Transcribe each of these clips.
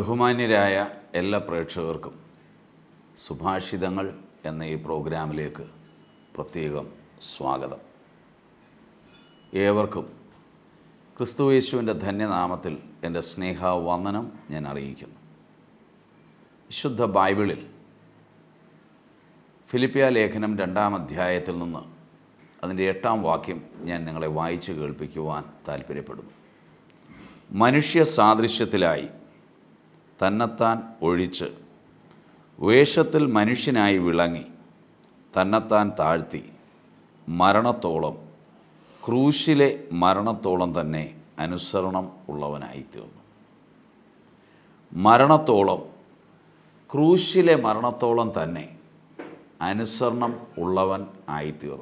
ബഹുമാന്യരായ എല്ലാ പ്രേക്ഷകർക്കും സുഭാഷിതങ്ങൾ എന്ന ഈ പ്രോഗ്രാമിലേക്ക് പ്രത്യേകം സ്വാഗതം ഏവർക്കും ക്രിസ്തുയേശുവിൻ്റെ ധന്യനാമത്തിൽ എൻ്റെ സ്നേഹവന്ദനം ഞാൻ അറിയിക്കുന്നു വിശുദ്ധ ബൈബിളിൽ ഫിലിപ്പിയ ലേഖനം രണ്ടാം അധ്യായത്തിൽ നിന്ന് അതിൻ്റെ എട്ടാം വാക്യം ഞാൻ നിങ്ങളെ വായിച്ച് കേൾപ്പിക്കുവാൻ താല്പര്യപ്പെടുന്നു മനുഷ്യ സാദൃശ്യത്തിലായി തന്നെത്താൻ ഒഴിച്ച് വേഷത്തിൽ മനുഷ്യനായി വിളങ്ങി തന്നെത്താൻ താഴ്ത്തി മരണത്തോളം ക്രൂശിലെ മരണത്തോളം തന്നെ അനുസരണം ഉള്ളവനായി തീർന്നു മരണത്തോളം ക്രൂശിലെ മരണത്തോളം തന്നെ അനുസരണം ഉള്ളവൻ ആയിത്തീർന്നു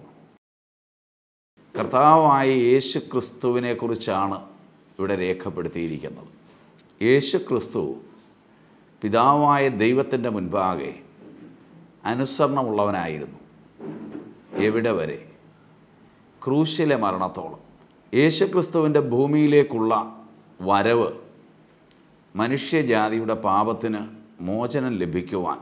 കർത്താവായ യേശു ക്രിസ്തുവിനെ കുറിച്ചാണ് ഇവിടെ രേഖപ്പെടുത്തിയിരിക്കുന്നത് യേശു ക്രിസ്തു പിതാവായ ദൈവത്തിൻ്റെ മുൻപാകെ അനുസരണമുള്ളവനായിരുന്നു എവിടെ വരെ ക്രൂശിലെ മരണത്തോളം യേശു ക്രിസ്തുവിൻ്റെ ഭൂമിയിലേക്കുള്ള വരവ് മനുഷ്യജാതിയുടെ പാപത്തിന് മോചനം ലഭിക്കുവാൻ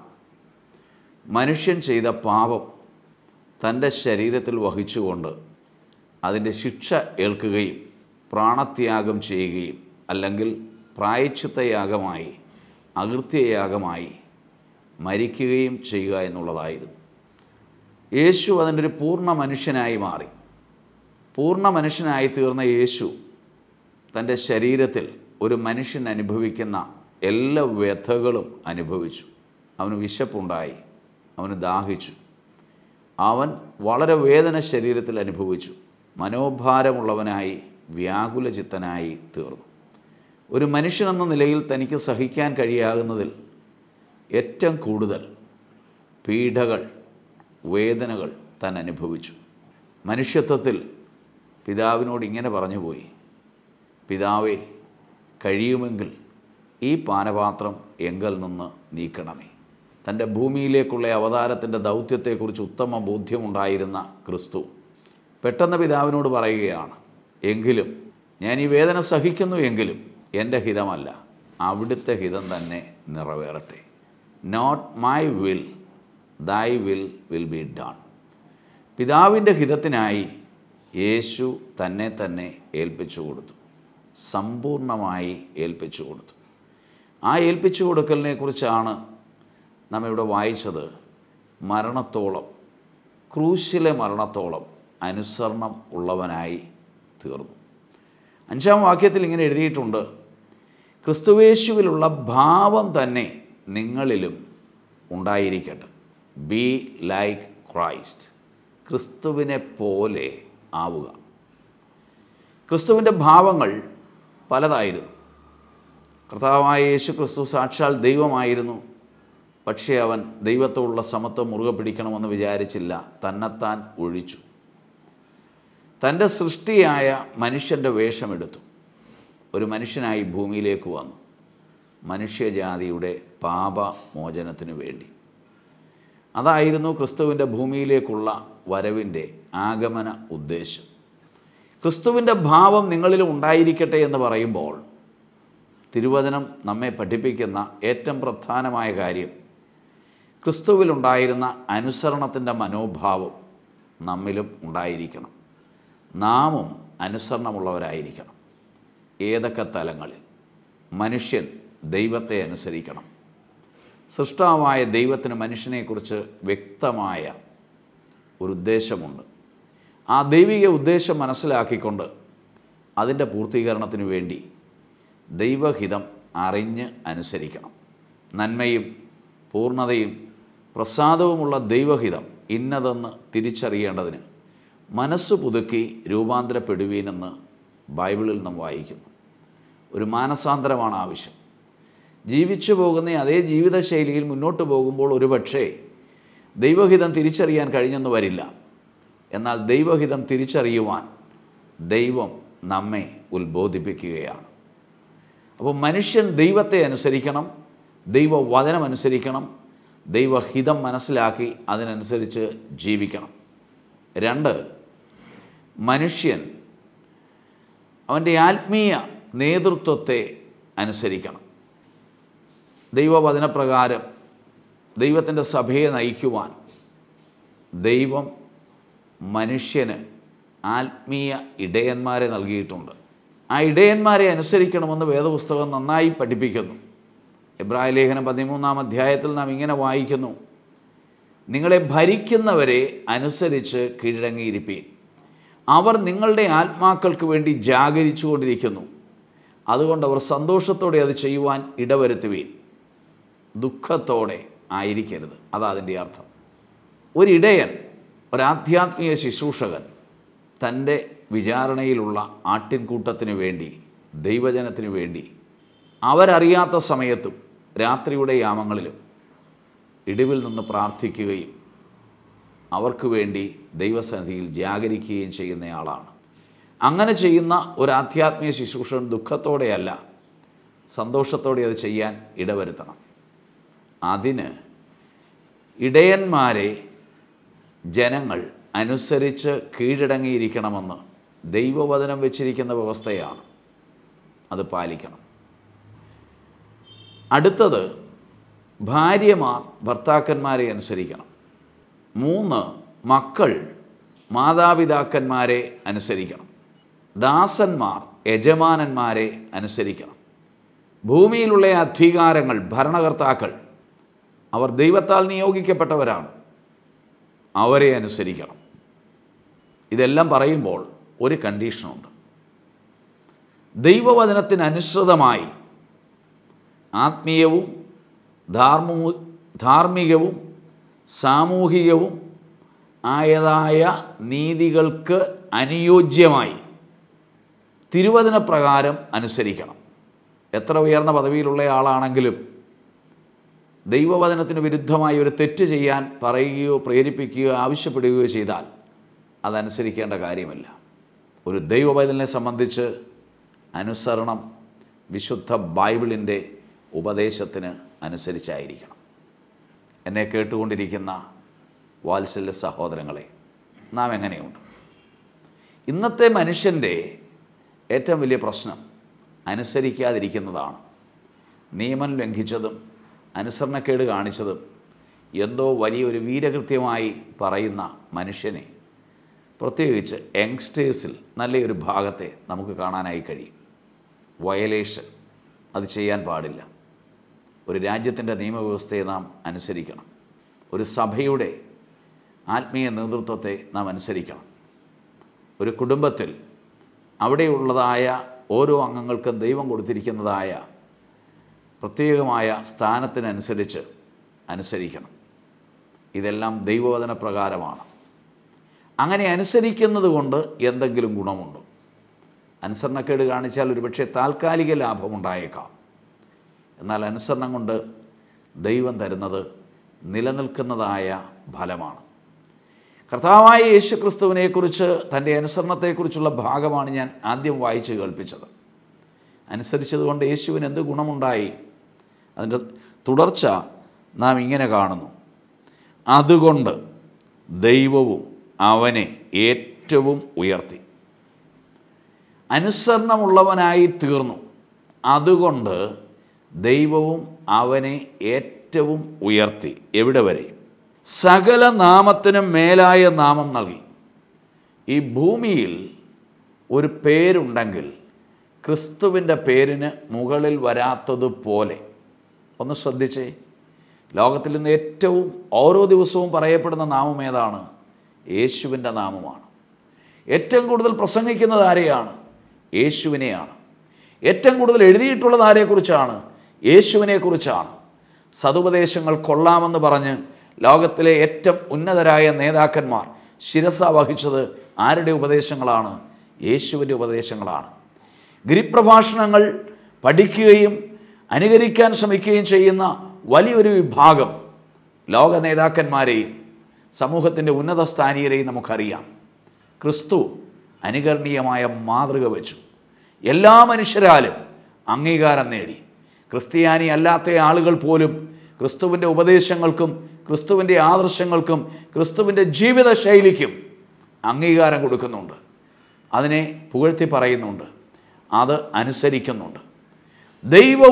മനുഷ്യൻ ചെയ്ത പാപം തൻ്റെ ശരീരത്തിൽ വഹിച്ചുകൊണ്ട് അതിൻ്റെ ശിക്ഷ ഏൽക്കുകയും പ്രാണത്യാഗം ചെയ്യുകയും അല്ലെങ്കിൽ പ്രായച്ചിത്തയാഗമായി അകൃത്യയാഗമായി മരിക്കുകയും ചെയ്യുക എന്നുള്ളതായിരുന്നു യേശു അതിൻ്റെ ഒരു പൂർണ്ണ മനുഷ്യനായി മാറി പൂർണ്ണ മനുഷ്യനായി തീർന്ന യേശു തൻ്റെ ശരീരത്തിൽ ഒരു മനുഷ്യൻ അനുഭവിക്കുന്ന എല്ലാ വ്യഥകളും അനുഭവിച്ചു അവന് വിശപ്പുണ്ടായി അവന് ദാഹിച്ചു അവൻ വളരെ വേദന ശരീരത്തിൽ അനുഭവിച്ചു മനോഭാരമുള്ളവനായി വ്യാകുലചിത്തനായി തീർന്നു ഒരു മനുഷ്യനെന്ന നിലയിൽ തനിക്ക് സഹിക്കാൻ കഴിയാകുന്നതിൽ ഏറ്റവും കൂടുതൽ പീഡകൾ വേദനകൾ താൻ അനുഭവിച്ചു മനുഷ്യത്വത്തിൽ പിതാവിനോട് ഇങ്ങനെ പറഞ്ഞു പോയി പിതാവേ കഴിയുമെങ്കിൽ ഈ പാനപാത്രം എങ്കൽ നിന്ന് നീക്കണമേ തൻ്റെ ഭൂമിയിലേക്കുള്ള അവതാരത്തിൻ്റെ ദൗത്യത്തെക്കുറിച്ച് ഉത്തമ ബോധ്യമുണ്ടായിരുന്ന ക്രിസ്തു പെട്ടെന്ന് പിതാവിനോട് പറയുകയാണ് എങ്കിലും ഞാൻ ഈ വേദന സഹിക്കുന്നു എങ്കിലും എൻ്റെ ഹിതമല്ല അവിടുത്തെ ഹിതം തന്നെ നിറവേറട്ടെ not my will thy will will be done പിതാവിൻ്റെ ഹിതത്തിനായി യേശു തന്നെ തന്നെ ഏൽപ്പിച്ചു കൊടുത്തു സമ്പൂർണമായി ഏൽപ്പിച്ചു കൊടുത്തു ആ ഏൽപ്പിച്ചു കൊടുക്കലിനെ കുറിച്ചാണ് നാം ഇവിടെ വായിച്ചത് മരണത്തോളം ക്രൂശിലെ മരണത്തോളം അനുസരണം ഉള്ളവനായി തീർന്നു അഞ്ചാം വാക്യത്തിൽ ഇങ്ങനെ എഴുതിയിട്ടുണ്ട് ക്രിസ്തുവേശുവിലുള്ള ഭാവം തന്നെ നിങ്ങളിലും ഉണ്ടായിരിക്കട്ടെ ബി ലൈക്ക് ക്രൈസ്റ്റ് ക്രിസ്തുവിനെ പോലെ ആവുക ക്രിസ്തുവിൻ്റെ ഭാവങ്ങൾ പലതായിരുന്നു കർത്താവായ യേശു ക്രിസ്തു സാക്ഷാൽ ദൈവമായിരുന്നു പക്ഷേ അവൻ ദൈവത്തോടുള്ള സമത്വം മുറുകെ പിടിക്കണമെന്ന് വിചാരിച്ചില്ല തന്നെത്താൻ ഒഴിച്ചു തൻ്റെ സൃഷ്ടിയായ മനുഷ്യൻ്റെ വേഷമെടുത്തു ഒരു മനുഷ്യനായി ഭൂമിയിലേക്ക് വന്നു മനുഷ്യജാതിയുടെ പാപമോചനത്തിനു വേണ്ടി അതായിരുന്നു ക്രിസ്തുവിൻ്റെ ഭൂമിയിലേക്കുള്ള വരവിൻ്റെ ആഗമന ഉദ്ദേശം ക്രിസ്തുവിൻ്റെ ഭാവം നിങ്ങളിലും ഉണ്ടായിരിക്കട്ടെ എന്ന് പറയുമ്പോൾ തിരുവചനം നമ്മെ പഠിപ്പിക്കുന്ന ഏറ്റവും പ്രധാനമായ കാര്യം ക്രിസ്തുവിലുണ്ടായിരുന്ന അനുസരണത്തിൻ്റെ മനോഭാവം നമ്മിലും ഉണ്ടായിരിക്കണം നാമും അനുസരണമുള്ളവരായിരിക്കണം ഏതൊക്കെ തലങ്ങളിൽ മനുഷ്യൻ ദൈവത്തെ അനുസരിക്കണം സൃഷ്ടാവായ ദൈവത്തിന് മനുഷ്യനെക്കുറിച്ച് വ്യക്തമായ ഒരു ഉദ്ദേശമുണ്ട് ആ ദൈവിക ഉദ്ദേശം മനസ്സിലാക്കിക്കൊണ്ട് അതിൻ്റെ പൂർത്തീകരണത്തിന് വേണ്ടി ദൈവഹിതം അറിഞ്ഞ് അനുസരിക്കണം നന്മയും പൂർണ്ണതയും പ്രസാദവുമുള്ള ദൈവഹിതം ഇന്നതെന്ന് തിരിച്ചറിയേണ്ടതിന് മനസ്സ് പുതുക്കി രൂപാന്തരപ്പെടുവീനെന്ന് ബൈബിളിൽ നാം വായിക്കുന്നു ഒരു മാനസാന്തരമാണ് ആവശ്യം ജീവിച്ചു പോകുന്ന അതേ ജീവിതശൈലിയിൽ മുന്നോട്ട് പോകുമ്പോൾ ഒരുപക്ഷേ ദൈവഹിതം തിരിച്ചറിയാൻ കഴിഞ്ഞെന്ന് വരില്ല എന്നാൽ ദൈവഹിതം തിരിച്ചറിയുവാൻ ദൈവം നമ്മെ ഉത്ബോധിപ്പിക്കുകയാണ് അപ്പോൾ മനുഷ്യൻ ദൈവത്തെ അനുസരിക്കണം ദൈവവചനം അനുസരിക്കണം ദൈവഹിതം മനസ്സിലാക്കി അതിനനുസരിച്ച് ജീവിക്കണം രണ്ട് മനുഷ്യൻ അവൻ്റെ ആത്മീയ നേതൃത്വത്തെ അനുസരിക്കണം ദൈവവചനപ്രകാരം ദൈവത്തിൻ്റെ സഭയെ നയിക്കുവാൻ ദൈവം മനുഷ്യന് ആത്മീയ ഇടയന്മാരെ നൽകിയിട്ടുണ്ട് ആ ഇടയന്മാരെ അനുസരിക്കണമെന്ന് വേദപുസ്തകം നന്നായി പഠിപ്പിക്കുന്നു എബ്രായ ലേഖനം പതിമൂന്നാം അധ്യായത്തിൽ നാം ഇങ്ങനെ വായിക്കുന്നു നിങ്ങളെ ഭരിക്കുന്നവരെ അനുസരിച്ച് കീഴടങ്ങിയിരിപ്പീൻ അവർ നിങ്ങളുടെ ആത്മാക്കൾക്ക് വേണ്ടി ജാഗരിച്ചു കൊണ്ടിരിക്കുന്നു അതുകൊണ്ട് അവർ സന്തോഷത്തോടെ അത് ചെയ്യുവാൻ ഇടവരുത്തുവീൻ ദുഃഖത്തോടെ ആയിരിക്കരുത് അതാ അതിൻ്റെ അർത്ഥം ഒരിടയൻ ഒരാധ്യാത്മിക ശുശ്രൂഷകൻ തൻ്റെ വിചാരണയിലുള്ള ആട്ടിൻകൂട്ടത്തിന് വേണ്ടി ദൈവജനത്തിനു വേണ്ടി അവരറിയാത്ത സമയത്തും രാത്രിയുടെ യാമങ്ങളിലും ഇടിവിൽ നിന്ന് പ്രാർത്ഥിക്കുകയും അവർക്ക് വേണ്ടി ദൈവസന്നിധിയിൽ ജാഗരിക്കുകയും ചെയ്യുന്നയാളാണ് അങ്ങനെ ചെയ്യുന്ന ഒരു ആധ്യാത്മിക ശുശ്രൂഷൻ ദുഃഖത്തോടെയല്ല സന്തോഷത്തോടെ അത് ചെയ്യാൻ ഇടവരുത്തണം അതിന് ഇടയന്മാരെ ജനങ്ങൾ അനുസരിച്ച് കീഴടങ്ങിയിരിക്കണമെന്ന് ദൈവവചനം വെച്ചിരിക്കുന്ന വ്യവസ്ഥയാണ് അത് പാലിക്കണം അടുത്തത് ഭാര്യമാർ ഭർത്താക്കന്മാരെ അനുസരിക്കണം മൂന്ന് മക്കൾ മാതാപിതാക്കന്മാരെ അനുസരിക്കണം ദാസന്മാർ യജമാനന്മാരെ അനുസരിക്കണം ഭൂമിയിലുള്ള അധികാരങ്ങൾ ഭരണകർത്താക്കൾ അവർ ദൈവത്താൽ നിയോഗിക്കപ്പെട്ടവരാണ് അവരെ അനുസരിക്കണം ഇതെല്ലാം പറയുമ്പോൾ ഒരു കണ്ടീഷനുണ്ട് ദൈവവചനത്തിനനുസൃതമായി ആത്മീയവും ധാർമ്മൂ ധാർമ്മികവും സാമൂഹികവും ആയതായ നീതികൾക്ക് അനുയോജ്യമായി തിരുവചന പ്രകാരം അനുസരിക്കണം എത്ര ഉയർന്ന പദവിയിലുള്ള ആളാണെങ്കിലും ദൈവവചനത്തിന് വിരുദ്ധമായി ഒരു തെറ്റ് ചെയ്യാൻ പറയുകയോ പ്രേരിപ്പിക്കുകയോ ആവശ്യപ്പെടുകയോ ചെയ്താൽ അതനുസരിക്കേണ്ട കാര്യമില്ല ഒരു ദൈവവചനെ സംബന്ധിച്ച് അനുസരണം വിശുദ്ധ ബൈബിളിൻ്റെ ഉപദേശത്തിന് അനുസരിച്ചായിരിക്കണം എന്നെ കേട്ടുകൊണ്ടിരിക്കുന്ന വാത്സല്യ സഹോദരങ്ങളെ നാം എങ്ങനെയുണ്ട് ഇന്നത്തെ മനുഷ്യൻ്റെ ഏറ്റവും വലിയ പ്രശ്നം അനുസരിക്കാതിരിക്കുന്നതാണ് നിയമം ലംഘിച്ചതും അനുസരണക്കേട് കാണിച്ചതും എന്തോ വലിയൊരു വീരകൃത്യമായി പറയുന്ന മനുഷ്യനെ പ്രത്യേകിച്ച് യങ്സ്റ്റേഴ്സിൽ നല്ലൊരു ഭാഗത്തെ നമുക്ക് കാണാനായി കഴിയും വയലേഷൻ അത് ചെയ്യാൻ പാടില്ല ഒരു രാജ്യത്തിൻ്റെ നിയമവ്യവസ്ഥയെ നാം അനുസരിക്കണം ഒരു സഭയുടെ ആത്മീയ നേതൃത്വത്തെ നാം അനുസരിക്കണം ഒരു കുടുംബത്തിൽ അവിടെയുള്ളതായ ഓരോ അംഗങ്ങൾക്കും ദൈവം കൊടുത്തിരിക്കുന്നതായ പ്രത്യേകമായ സ്ഥാനത്തിനനുസരിച്ച് അനുസരിക്കണം ഇതെല്ലാം ദൈവവചന പ്രകാരമാണ് അങ്ങനെ അനുസരിക്കുന്നത് കൊണ്ട് എന്തെങ്കിലും ഗുണമുണ്ടോ അനുസരണക്കേട് കാണിച്ചാൽ ഒരുപക്ഷെ താൽക്കാലിക ലാഭമുണ്ടായേക്കാം എന്നാൽ അനുസരണം കൊണ്ട് ദൈവം തരുന്നത് നിലനിൽക്കുന്നതായ ഫലമാണ് കർത്താവായ യേശു ക്രിസ്തുവിനെക്കുറിച്ച് തൻ്റെ അനുസരണത്തെക്കുറിച്ചുള്ള ഭാഗമാണ് ഞാൻ ആദ്യം വായിച്ച് കേൾപ്പിച്ചത് അനുസരിച്ചതുകൊണ്ട് യേശുവിന് എന്ത് ഗുണമുണ്ടായി അതിൻ്റെ തുടർച്ച നാം ഇങ്ങനെ കാണുന്നു അതുകൊണ്ട് ദൈവവും അവനെ ഏറ്റവും ഉയർത്തി അനുസരണമുള്ളവനായി തീർന്നു അതുകൊണ്ട് ദൈവവും അവനെ ഏറ്റവും ഉയർത്തി എവിടെ വരെ സകല നാമത്തിനും മേലായ നാമം നൽകി ഈ ഭൂമിയിൽ ഒരു പേരുണ്ടെങ്കിൽ ക്രിസ്തുവിൻ്റെ പേരിന് മുകളിൽ വരാത്തതുപോലെ ഒന്ന് ശ്രദ്ധിച്ചേ ലോകത്തിൽ നിന്ന് ഏറ്റവും ഓരോ ദിവസവും പറയപ്പെടുന്ന നാമം ഏതാണ് യേശുവിൻ്റെ നാമമാണ് ഏറ്റവും കൂടുതൽ പ്രസംഗിക്കുന്നത് ആരെയാണ് യേശുവിനെയാണ് ഏറ്റവും കൂടുതൽ എഴുതിയിട്ടുള്ളത് ആരെക്കുറിച്ചാണ് യേശുവിനെക്കുറിച്ചാണ് സതുപദേശങ്ങൾ കൊള്ളാമെന്ന് പറഞ്ഞ് ലോകത്തിലെ ഏറ്റവും ഉന്നതരായ നേതാക്കന്മാർ ശിരസ വഹിച്ചത് ആരുടെ ഉപദേശങ്ങളാണ് യേശുവിൻ്റെ ഉപദേശങ്ങളാണ് ഗിരിപ്രഭാഷണങ്ങൾ പഠിക്കുകയും അനുകരിക്കാൻ ശ്രമിക്കുകയും ചെയ്യുന്ന വലിയൊരു വിഭാഗം ലോക നേതാക്കന്മാരെയും സമൂഹത്തിൻ്റെ ഉന്നത സ്ഥാനീയരെയും നമുക്കറിയാം ക്രിസ്തു അനുകരണീയമായ മാതൃക വെച്ചു എല്ലാ മനുഷ്യരാലും അംഗീകാരം നേടി ക്രിസ്ത്യാനി അല്ലാത്ത ആളുകൾ പോലും ക്രിസ്തുവിൻ്റെ ഉപദേശങ്ങൾക്കും ക്രിസ്തുവിൻ്റെ ആദർശങ്ങൾക്കും ക്രിസ്തുവിൻ്റെ ജീവിത ശൈലിക്കും അംഗീകാരം കൊടുക്കുന്നുണ്ട് അതിനെ പുകഴ്ത്തി പറയുന്നുണ്ട് അത് അനുസരിക്കുന്നുണ്ട് ദൈവവും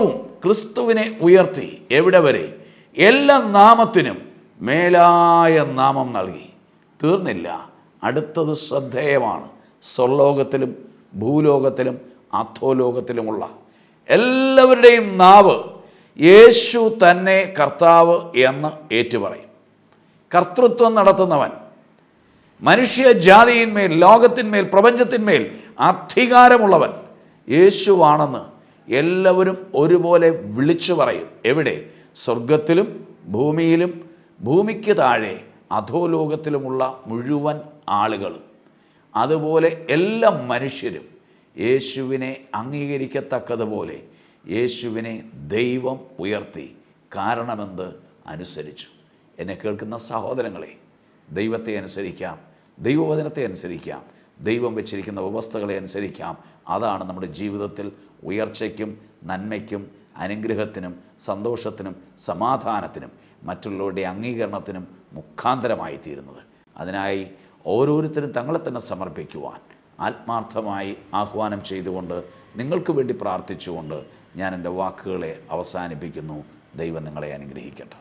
ക്രിസ്തുവിനെ ഉയർത്തി എവിടെ വരെ എല്ലാ നാമത്തിനും മേലായ നാമം നൽകി തീർന്നില്ല അടുത്തത് ശ്രദ്ധേയമാണ് സ്വർലോകത്തിലും ഭൂലോകത്തിലും അധോലോകത്തിലുമുള്ള എല്ലാവരുടെയും നാവ് യേശു തന്നെ കർത്താവ് എന്ന് ഏറ്റുപറയും കർത്തൃത്വം നടത്തുന്നവൻ മനുഷ്യജാതിയിന്മേൽ ലോകത്തിന്മേൽ പ്രപഞ്ചത്തിന്മേൽ അധികാരമുള്ളവൻ യേശുവാണെന്ന് എല്ലാവരും ഒരുപോലെ വിളിച്ചു പറയും എവിടെ സ്വർഗത്തിലും ഭൂമിയിലും ഭൂമിക്ക് താഴെ അധോലോകത്തിലുമുള്ള മുഴുവൻ ആളുകളും അതുപോലെ എല്ലാ മനുഷ്യരും യേശുവിനെ അംഗീകരിക്കത്തക്കതുപോലെ യേശുവിനെ ദൈവം ഉയർത്തി കാരണമെന്ത് അനുസരിച്ചു എന്നെ കേൾക്കുന്ന സഹോദരങ്ങളെ ദൈവത്തെ അനുസരിക്കാം ദൈവവചനത്തെ അനുസരിക്കാം ദൈവം വെച്ചിരിക്കുന്ന വ്യവസ്ഥകളെ അനുസരിക്കാം അതാണ് നമ്മുടെ ജീവിതത്തിൽ ഉയർച്ചയ്ക്കും നന്മയ്ക്കും അനുഗ്രഹത്തിനും സന്തോഷത്തിനും സമാധാനത്തിനും മറ്റുള്ളവരുടെ അംഗീകരണത്തിനും മുഖാന്തരമായി തീരുന്നത് അതിനായി ഓരോരുത്തരും തങ്ങളെ തന്നെ സമർപ്പിക്കുവാൻ ആത്മാർത്ഥമായി ആഹ്വാനം ചെയ്തുകൊണ്ട് നിങ്ങൾക്ക് വേണ്ടി പ്രാർത്ഥിച്ചുകൊണ്ട് ഞാൻ എൻ്റെ വാക്കുകളെ അവസാനിപ്പിക്കുന്നു ദൈവം നിങ്ങളെ അനുഗ്രഹിക്കട്ടെ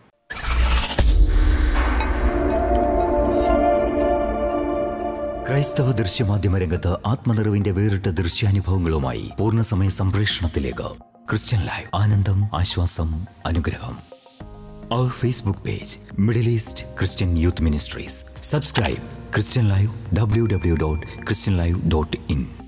ക്രൈസ്തവ ദൃശ്യമാധ്യമ രംഗത്ത് ആത്മനിറവിന്റെ വേറിട്ട ദൃശ്യാനുഭവങ്ങളുമായി പൂർണ്ണസമയ സംപ്രേഷണത്തിലേക്ക് ക്രിസ്ത്യൻ ലൈവ് ആനന്ദം ആശ്വാസം അനുഗ്രഹം അവർ Facebook page Middle East Christian youth ministries subscribe Christian live W W dot Christian live dot in